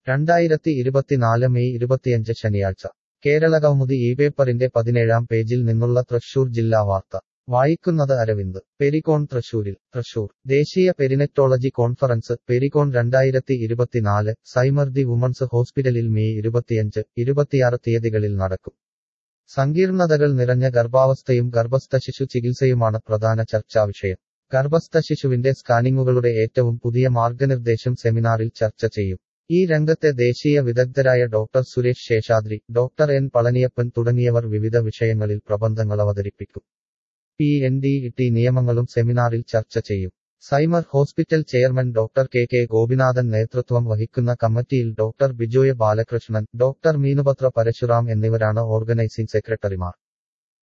രണ്ടായിരത്തി ഇരുപത്തിനാല് മെയ് ഇരുപത്തിയഞ്ച് ശനിയാഴ്ച കേരളകൗമുദി ഈ പേപ്പറിന്റെ പതിനേഴാം പേജിൽ നിന്നുള്ള തൃശൂർ ജില്ലാ വാർത്ത വായിക്കുന്നത് അരവിന്ദ് പെരിക്കോൺ തൃശൂരിൽ തൃശൂർ ദേശീയ പെരിനെറ്റോളജി കോൺഫറൻസ് പെരിക്കോൺ രണ്ടായിരത്തി ഇരുപത്തിനാല് സൈമർദി വുമൺസ് ഹോസ്പിറ്റലിൽ മെയ് ഇരുപത്തിയഞ്ച് ഇരുപത്തിയാറ് തീയതികളിൽ നടക്കും സങ്കീർണതകൾ നിറഞ്ഞ ഗർഭാവസ്ഥയും ഗർഭസ്ഥ ശിശു ചികിത്സയുമാണ് പ്രധാന ചർച്ചാവിഷയം ഗർഭസ്ഥ ശിശുവിന്റെ സ്കാനിങ്ങുകളുടെ ഏറ്റവും പുതിയ മാർഗനിർദ്ദേശം സെമിനാറിൽ ചർച്ച ചെയ്യും ഈ രംഗത്തെ ദേശീയ വിദഗ്ധരായ doctor Suresh Seshadri doctor N Palaniappan തുടങ്ങിയവർ വിവിധ വിഷയങ്ങളിൽ പ്രബന്ധങ്ങൾ അവതരിപ്പിക്കും പി എൻ ഡി ടി നിയമങ്ങളും സെമിനാറിൽ ചർച്ച ചെയ്യും സൈമർ hospital chairman doctor K K Gopinathan നേതൃത്വം വഹിക്കുന്ന കമ്മിറ്റിയിൽ ഡോക്ടർ ബിജോയ് ബാലകൃഷ്ണൻ ഡോക്ടർ മീനുപത്ര പരശുറാം എന്നിവരാണ് ഓർഗനൈസിംഗ് സെക്രട്ടറിമാർ